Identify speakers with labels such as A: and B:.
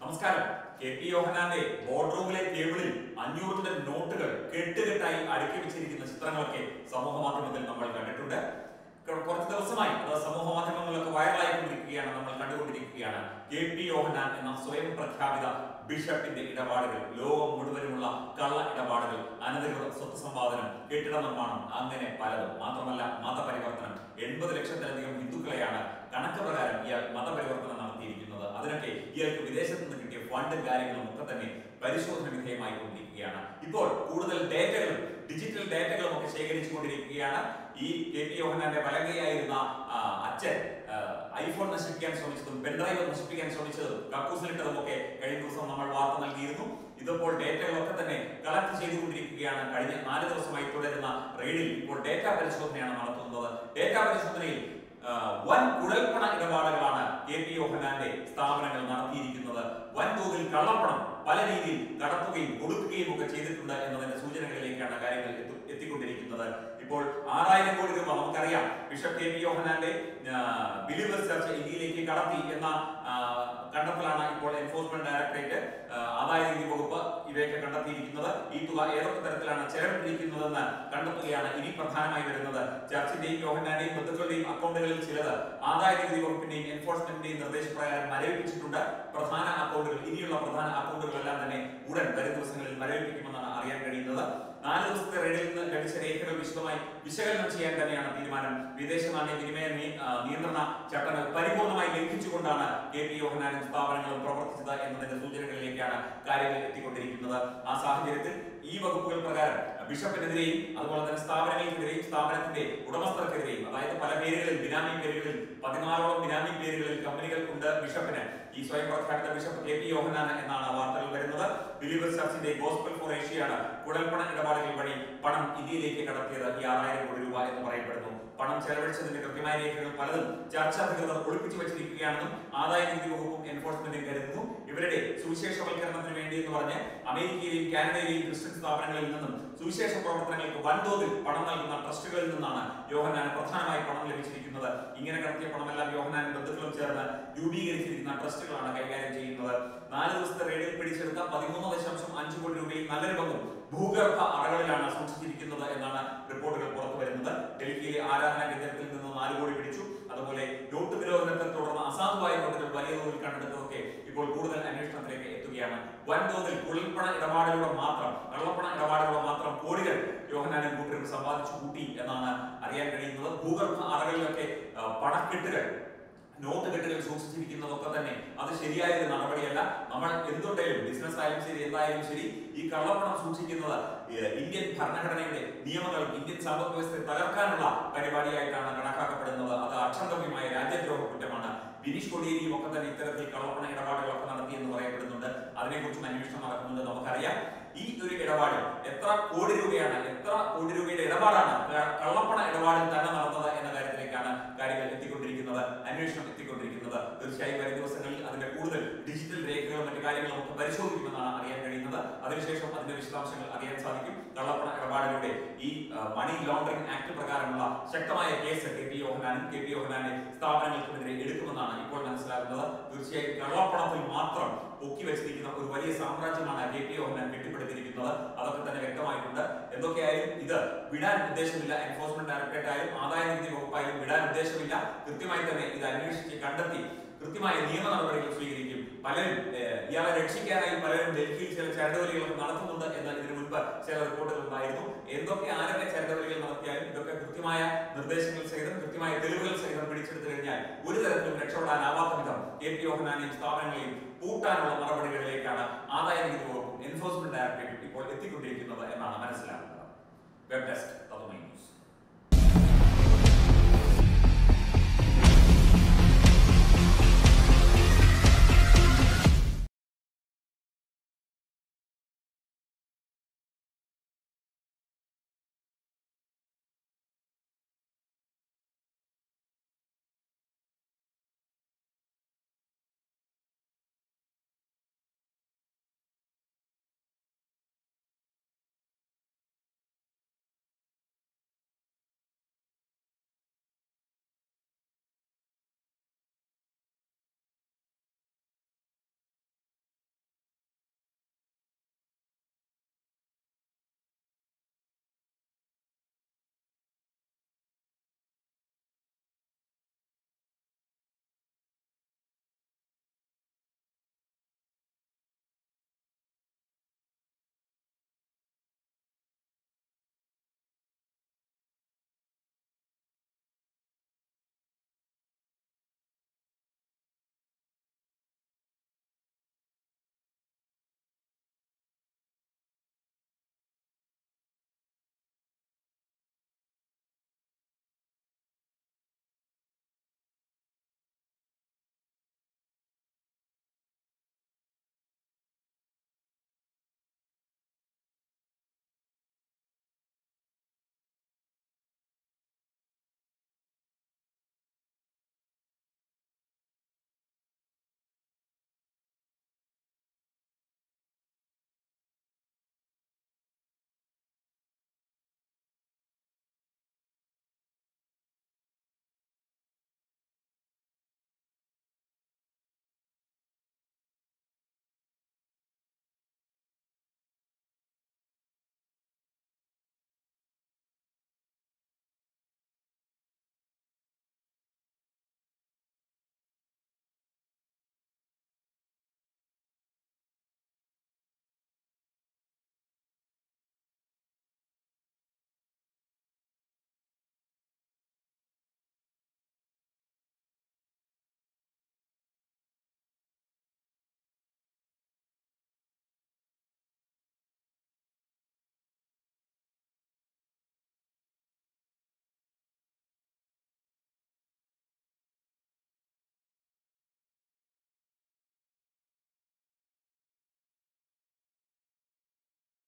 A: നമസ്കാരം K P യോഹനാന്റെ board റൂമിലെ ടേബിളിൽ അഞ്ഞൂറിന്റെ നോട്ടുകൾ കെട്ടുകെട്ടായി അടുക്കി വെച്ചിരിക്കുന്ന ചിത്രങ്ങളൊക്കെ സമൂഹ മാധ്യമത്തിൽ നമ്മൾ കണ്ടിട്ടുണ്ട് ക- കുറച്ച് ദിവസമായി അത് സമൂഹ മാധ്യമങ്ങളിലൊക്കെ വൈറലായിക്കൊണ്ടിരിക്കുകയാണ് നമ്മൾ കണ്ടുകൊണ്ടിരിക്കുകയാണ് കെ പി യോഹനാൻ എന്ന സ്വയം പ്രഖ്യാപിത ബിഷപ്പിന്റെ ഇടപാടുകൾ ലോകം മുഴുവനുമുള്ള കള്ള ഇടപാടുകൾ അനധികൃത സ്വത്ത് സമ്പാദനം കെട്ടിട നിർമ്മാണം അങ്ങനെ പലതും മാത്രമല്ല മതപരിവർത്തനം എൺപത് ലക്ഷത്തിലധികം ഹിന്ദുക്കളെയാണ് കണക്ക് പ്രകാരം ഇയാൾ മതപരിവർത്തനം നടത്തിയിരിക്കുന്നത് അതിനൊക്കെ ഇയാൾക്ക് വിദേശത്ത് നിന്ന് കിട്ടിയ ഫണ്ടും കാര്യങ്ങളും ഒക്കെ തന്നെ പരിശോധന വിധേയമായി കൊണ്ടിരിക്കുകയാണ് ഇപ്പോൾ കൂടുതൽ ഡേറ്റകളും ഡിജിറ്റൽ ഡേറ്റകളും ഒക്കെ ശേഖരിച്ചുകൊണ്ടിരിക്കുകയാണ് ഈ കെ പി യോഹനാന്റെ വലങ്കയായിരുന്ന ആ, അച്ഛൻ ആ, ഐഫോൺ നശിപ്പിക്കാൻ ശ്രമിച്ചതും പെൻഡ്രൈവ് നശിപ്പിക്കാൻ ശ്രമിച്ചതും കക്കൂസിലിട്ടതും ഒക്കെ കഴിഞ്ഞ ദിവസം നമ്മൾ വാർത്ത നൽകിയിരുന്നു ഇതിപ്പോൾ ഡേറ്റകളൊക്കെ തന്നെ കളക്ട് ചെയ്തുകൊണ്ടിരിക്കുകയാണ് കഴിഞ്ഞ നാല് ദിവസമായി തുടരുന്ന റെയ്ഡിൽ ഇപ്പോൾ ഡേറ്റ പരിശോധനയാണ് നടത്തുന്നത് ഡേറ്റ പരിശോധനയിൽ ആ, വൻ കുഴൽപ്പണ ഇടപാടുകളാണ് കെ പി യോഹനാന്റെ സ്ഥാപനങ്ങൾ നടത്തിയിരിക്കുന്നത് വൻതോതിൽ കള്ളപ്പണം പല രീതിയിൽ കടത്തുകയും കൊടുക്കുകയും ഒക്കെ ചെയ്തിട്ടുണ്ട് എന്നതിന്റെ സൂചനകളിലേക്കാണ് കാര്യങ്ങൾ എത്തു- എത്തിക്കൊണ്ടിരിക്കുന്നത് ഇപ്പോൾ ആറായിരം കോടി രൂപ നമുക്കറിയാം ബിഷപ്പ് കെ പി യോഹനാന്റെ ബിലീവേഴ്സ് ചർച്ച് ഇന്ത്യയിലേക്ക് കടത്തി എന്ന ആ, കണ്ടെത്തലാണ് ഇപ്പോൾ എൻഫോഴ്സ്മെന്റ് ഡയറക്ടറേറ്റ് ആ, ആദായ നികുതി വകുപ്പ് ഇവയൊക്കെ കണ്ടെത്തിയിരിക്കുന്നത് ഈ തുക ഏതൊക്കെ തരത്തിലാണ് ചെലവിട്ടിരിക്കുന്നതെന്ന് കണ്ടെത്തുകയാണ് ഇനി പ്രധാനമായി വരുന്നത് ചർച്ചിന്റെയും യോഹന്നാന്റെയും ബന്ധുക്കളുടെയും അക്കൗണ്ടുകളിൽ ചിലത് ആദായ നികുതി വകുപ്പിന്റെയും എൻഫോഴ്സ്മെന്റിന്റെയും നിർദ്ദേശപ്രകാരം മരവിപ്പിച്ചിട്ടുണ്ട് പ്രധാന അക്കൗണ്ടുകൾ ഇനിയുള്ള പ്രധാന അക്കൗണ്ടുകളെല്ലാം തന്നെ ഉടൻ വരും ദിവസങ്ങളിൽ മരവിപ്പിക്കുമെന്നാണ് അറിയാൻ കഴിയുന്നത് നാല് ദിവസത്തെ റെയ്ഡിൽ നിന്ന് ലഭിച്ച രേഖകൾ വിശദമായി വിശകലനം ചെയ്യാൻ തന്നെയാണ് തീരുമാനം വിദേശ നാണ്യ വിനിമയ നിയ- ആ, നിയന്ത്രണ ചട്ടങ്ങൾ പരിപൂർണമായി ലംഘിച്ചുകൊണ്ടാണ് കെ പി യോഹനാനും സ്ഥാപനങ്ങളും പ്രവർത്തിച്ചത് എന്നതിന്റെ സൂചനകളിലേക്കാണ് കാര്യങ്ങൾ എത്തിക്കൊണ്ടിരിക്കുന്നത് ആ സാഹചര്യത്തിൽ ഈ വകുപ്പുകൾ പ്രകാരം ബിഷപ്പിനെതിരെയും അതുപോലെ തന്നെ സ്ഥാപനങ്ങൾക്കെതിരെയും സ്ഥാപനത്തിന്റെ ഉടമസ്ഥർക്കെതിരെയും അതായത് പല പേരുകളിൽ ബിനാമി പേരുകളിൽ പതിനാറോളം ബിനാമി പേരുകളിൽ കമ്പനികൾ ഉണ്ട് ബിഷപ്പിന് ഈ സ്വയം പ്രഖ്യാപിത ബിഷപ്പ് കെ പി യോഹനാൻ എന്നാണ് വാർത്തകൾ വരുന്നത് ബിലീവേഴ്സ് ചർച്ചിന്റെ ഗോസ്പൽ ഫോർ ഏഷ്യയാണ് കുഴൽപ്പണ ഇടപാടുകൾ വഴി പണം ഇന്ത്യയിലേക്ക് കടത്തിയത് ഈ ആറായിരം കോടി രൂപ എന്ന് പറയപ്പെടുന്നു പണം ചെലവഴിച്ചതിന്റെ കൃത്യമായ രേഖകൾ പലതും ചർച്ച അധികൃതർ ഒളിപ്പിച്ചു വെച്ചിരിക്കുകയാണെന്നും ആദായ നികുതി വകുപ്പും എൻഫോഴ്സ്മെന്റും കരുതുന്നു ഇവരുടെ സുവിശേഷവൽക്കരണത്തിന് വേണ്ടി എന്ന് പറഞ്ഞ് അമേരിക്കയിലെയും കാനഡയിലെയും ക്രിസ്ത്യൻ സ്ഥാപനങ്ങളിൽ നിന്നും സുവിശേഷ പ്രവർത്തനങ്ങൾക്ക് വൻതോതിൽ പണം നൽകുന്ന ട്രസ്റ്റുകളിൽ നിന്നാണ് യോഹനാന് പ്രധാനമായി പണം ലഭിച്ചിരിക്കുന്നത് ഇങ്ങനെ കടത്തിയ പണമെല്ലാം യോഹനാൻ ബന്ധുക്കളും ചേർന്ന് രൂപീകരിച്ചിരിക്കുന്ന ട്രസ്റ്റുകളാണ് കൈകാര്യം ചെയ്യുന്നത് നാല് ദിവസത്തെ റെയ്ഡിൽ പിടിച്ചെടുത്ത പതിമൂന്ന് ദശാംശം അഞ്ച് കോടി രൂപയിൽ നല്ലൊരു പങ്കും ഭൂഗർഭ അറകളിലാണ് സൂക്ഷിച്ചിരിക്കുന്നത് എന്നാണ് റിപ്പോർട്ടുകൾ പുറത്തു വരുന്നത് ഡൽഹിയിലെ ആരാധന കേന്ദ്രത്തിൽ നിന്ന് നാല് കോടി പിടിച്ചു അതുപോലെ നോട്ട് നിരോധനത്തെ തുടർന്ന് അസാധുവായ നോട്ടുകൾ വലിയ തോതിൽ കണ്ടെടുത്തതൊക്കെ ഇപ്പോൾ കൂടുതൽ അന്വേഷണത്തിലേക്ക് എത്തുകയാണ് വൻതോതിൽ കുഴൽപ്പണ ഇടപാടുകളുടെ മാത്രം കള്ളപ്പണ ഇടപാടുകളുടെ മാത്രം കോടികൾ യോഹനാനും കൂട്ടരും സമ്പാദിച്ചു കൂട്ടി എന്നാണ് അറിയാൻ കഴിയുന്നത് ഭൂഗർഭ അറകളിലൊക്കെ ആ, പണക്കെട്ടുകൾ നോട്ട് കെട്ടുകൾ സൂക്ഷിച്ചിരിക്കുന്നതൊക്കെ തന്നെ അത് ശരിയായ ഒരു നടപടിയല്ല നമ്മൾ എന്തുണ്ടെങ്കിലും ബിസിനസ് ആയാലും ശരി എന്തായാലും ശരി ഈ കള്ളപ്പണം സൂക്ഷിക്കുന്നത് ഏഹ്, ഇന്ത്യൻ ഭരണഘടനയുടെ നിയമങ്ങൾ ഇന്ത്യൻ സമ്പദ് വ്യവസ്ഥയെ തകർക്കാനുള്ള പരിപാടിയായിട്ടാണ് കണക്കാക്കപ്പെടുന്നത് അത് അക്ഷന്തവ്യമായ രാജ്യദ്രോഹ കുറ്റമാണ് ബിനീഷ് കൊടിയേരിയും ഒക്കെ തന്നെ ഇത്തരത്തിൽ കള്ളപ്പണ ഇടപാടുകളൊക്കെ നടത്തി എന്ന് പറയപ്പെടുന്നുണ്ട് അതിനെക്കുറിച്ചും അന്വേഷണം നടക്കുന്നുണ്ട് നമുക്കറിയാം ഈ ഒരു ഇടപാട് എത്ര കോടി രൂപയാണ് എത്ര കോടി രൂപയുടെ ഇടപാടാണ് ക- കള്ളപ്പണ ഇടപാടിൽ തന്നെ നടന്നത് എന്ന കാര്യത്തിലേക്കാണ് കാര്യങ്ങൾ എത്തിക്കൊണ്ടിരിക്കുന്നത് അന്വേഷണം എത്തിക്കൊണ്ടിരിക്കുന്നത് തീർച്ചയായും വരും ദിവസങ്ങളിൽ അതിന്റെ കൂടുതൽ ഡിജിറ്റൽ രേഖകളും മറ്റു കാര്യങ്ങളും ഒക്കെ പരിശോധിക്കുമെന്നാണ് അറിയാൻ കഴിയുന്നത് അതിനുശേഷം അതിന്റെ വിശദാംശങ്ങൾ അറിയാൻ സാധിക്കും കള്ളപ്പണ ഇടപാടിലൂടെ ഈ മണി ലോണ്ടറിംഗ് ആക്ട് പ്രകാരമുള്ള ശക്തമായ കേസ് കെ പി യോഹനാനും കെ പി യോഹനാന്റെ സ്ഥാപനങ്ങൾക്കുമെതിരെ എടുക്കുമെന്നാണ് ഇപ്പോൾ മനസ്സിലാകുന്നത് തീർച്ചയായും കള്ളപ്പണത്തിൽ മാത്രം പൊക്കി വെച്ചിരിക്കുന്ന ഒരു വലിയ സാമ്രാജ്യമാണ് കെ പി യോഹനാൻ കെട്ടിപ്പടുത്തിരിക്കുന്നത് അതൊക്കെ തന്നെ വ്യക്തമായിട്ടുണ്ട് എന്തൊക്കെയായാലും ഇത് വിടാൻ ഉദ്ദേശമില്ല എൻഫോഴ്സ്മെന്റ് ഡയറക്ടറേറ്റ് ആയാലും ആദായ നികുതി വകുപ്പായാലും വിടാൻ ഉദ്ദേശമില്ല കൃത്യമായി തന്നെ ഇത് അന്വേഷിച്ച് കണ്ടെത്തി കൃത്യമായ നിയമ നടപടികൾ സ്വീകരിക്കും പലരും ഏഹ്, ഇയാളെ രക്ഷിക്കാനായി പലരും ഡൽഹിയിൽ ചില ചരടുവലികളൊക്കെ നടത്തുന്നുണ്ട് എന്ന് ഇതിനു മുൻപ് ചില റിപ്പോർട്ടുകൾ ഉണ്ടായിരുന്നു എന്തൊക്കെ ആരൊക്കെ ചരടുവലികൾ നടത്തിയാലും ഇതൊക്കെ കൃത്യമായ നിർദ്ദേശങ്ങൾ സഹിതം കൃത്യമായ തെളിവുകൾ സഹിതം പിടിച്ചെടുത്തു കഴിഞ്ഞാൽ ഒരു തരത്തിലും രക്ഷപ്പെടാനാവാത്ത വിധം കെ പി യോഹനാനെയും സ്ഥാപനങ്ങളെയും പൂട്ടാനുള്ള നടപടികളിലേക്കാണ് ആദായ നികുതി വകുപ്പും എൻഫോഴ്സ്മെന്റ് ഡയറക്ടറേറ്റും ഇപ്പോൾ എത്തിക്കൊണ്ടിരിക്കുന്നത് എന്നാണ് മനസ്സിലാക്കുന്നത് വെബ് ഡെസ്ക് തത്വമൈ ന്യൂസ്